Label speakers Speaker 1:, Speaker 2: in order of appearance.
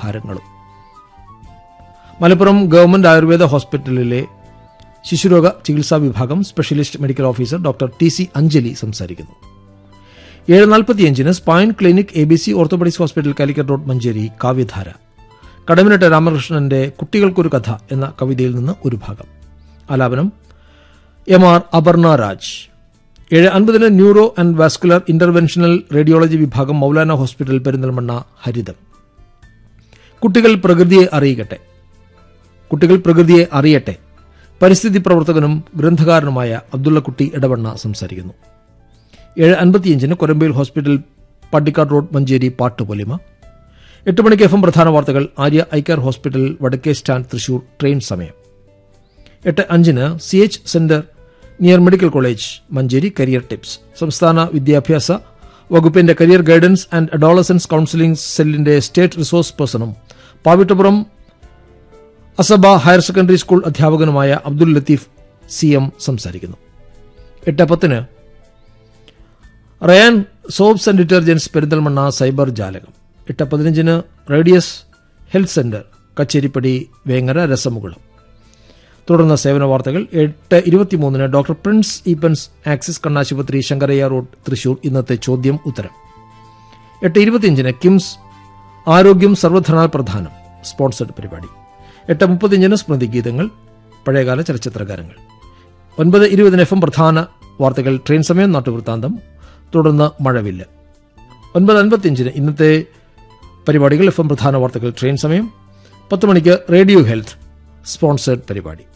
Speaker 1: പരിഹാരങ്ങളും മലപ്പുറം ഗവൺമെന്റ് ആയുർവേദ ഹോസ്പിറ്റലിലെ ശിശുരോഗ ചികിത്സാ വിഭാഗം specialist medical officer doctor T C Anjali സംസാരിക്കുന്നു ഏഴ് നാൽപ്പത്തിയഞ്ചിന് spine clinic A B C orthopaedics hospital Calicut road Manjeri Kavyadhara Kadaminatta രാമകൃഷ്ണന്റെ കുട്ടികൾക്കൊരു കഥ എന്ന കവിതയിൽ നിന്ന് ഒരു ഭാഗം ആലാപനം എം ആർ അപർണ രാജ് ഏഴ് അൻപതിന് neuro and vascular interventional radiology വിഭാഗം മൗലാന ഹോസ്പിറ്റൽ പെരിന്തൽമണ്ണ ഹരിതം കുട്ടികൾ പ്രകൃതിയെ അറിയിക്കട്ടെ കുട്ടികൾ പ്രകൃതിയെ അറിയട്ടെ പരിസ്ഥിതി പ്രവർത്തകനും ഗ്രന്ഥകാരനുമായ അബ്ദുള്ളക്കുട്ടി ഇടവണ്ണ സംസാരിക്കുന്നു ഏഴ് അൻപത്തിയഞ്ചിന് കൊരമ്പയിൽ ഹോസ്പിറ്റൽ പട്ടിക്കാട് റോഡ് മഞ്ചേരി പാട്ടുപൊലിമ എട്ട് മണിക്ക് എഫ് എം പ്രധാന വാർത്തകൾ ആര്യ ഐക്കർ ഹോസ്പിറ്റൽ വടക്കേ സ്റ്റാൻഡ് തൃശൂർ ട്രെയിൻ സമയം എട്ട് അഞ്ചിന് C H centre near medical college Manjeri career tips സംസ്ഥാന വിദ്യാഭ്യാസ വകുപ്പിന്റെ career guidance and adolescence counselling സെല്ലിന്റെ സ്റ്റേറ്റ് റിസോഴ്സ് പേഴ്സണും Pavittappuram Asaba higher secondary school അധ്യാപകനുമായ അബ്ദുൽ ലത്തീഫ് സി എം സംസാരിക്കുന്നു എട്ട് പത്തിന് Rayan soaps and detergents Perinthalmanna cyber ജാലകം എട്ട് പതിനഞ്ചിന് radius health centre Kacheripadi Vengara രസമുകുളം തുടർന്ന് സേവന വാർത്തകൾ എട്ട് ഇരുപത്തിമൂന്നിന് ഡോക്ടർ പ്രിൻസ് ഈപ്പൻസ് ആക്സിസ് കണ്ണാശുപത്രി ശങ്കരയ്യ റോഡ് തൃശൂർ ഇന്നത്തെ ചോദ്യം ഉത്തരം എട്ട് ഇരുപത്തിയഞ്ചിന് കിംസ് ആരോഗ്യം സർവധനാൽ പ്രധാനം സ്പോൺസർഡ് പരിപാടി എട്ട് മുപ്പത്തിയഞ്ചിന് സ്മൃതി ഗീതങ്ങൾ പഴയകാല ചലച്ചിത്ര ഗാനങ്ങൾ ഒൻപത് ഇരുപതിന് എഫ് എം പ്രധാന വാർത്തകൾ ട്രെയിൻ സമയം നാട്ടുവൃത്താന്തം തുടർന്ന് മഴവില്ല് ഒൻപത് അൻപത്തിയഞ്ചിന് ഇന്നത്തെ പരിപാടികൾ എഫ് എം പ്രധാന വാർത്തകൾ ട്രെയിൻ സമയം പത്ത് മണിക്ക് റേഡിയോ ഹെൽത്ത് സ്പോൺസേഡ് പരിപാടി